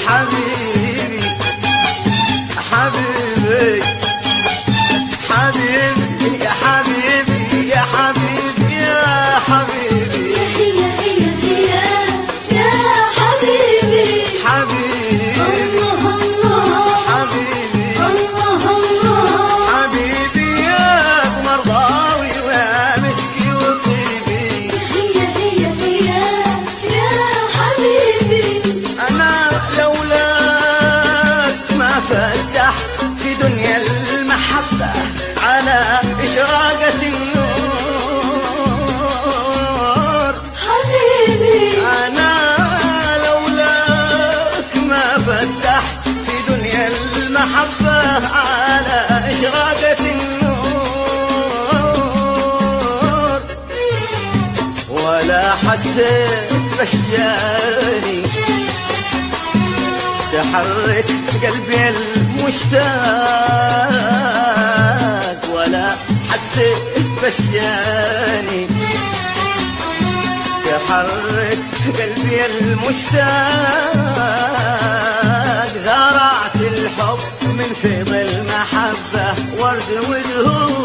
حبيبي حبيبي حبيبي يا حبيبي يا حبيبي يا حبيبي هي هي هي يا حبيبي حبيبي الله الله حبيبي الله الله حبيبي يا مرضاوي ومسكي وطيبي هي هي هي يا حبيبي أنا لولاك ما فتحت في دنيا المحبة على إشراقة النور حبيبي أنا لولاك ما فتحت في دنيا المحبة على إشراقة النور ولا حسيت بشجاني تحرك قلبي المشتاق ولا حسيت بشجاني تحرك قلبي المشتاق زرعت الحب من فيض المحبة ورد وزهور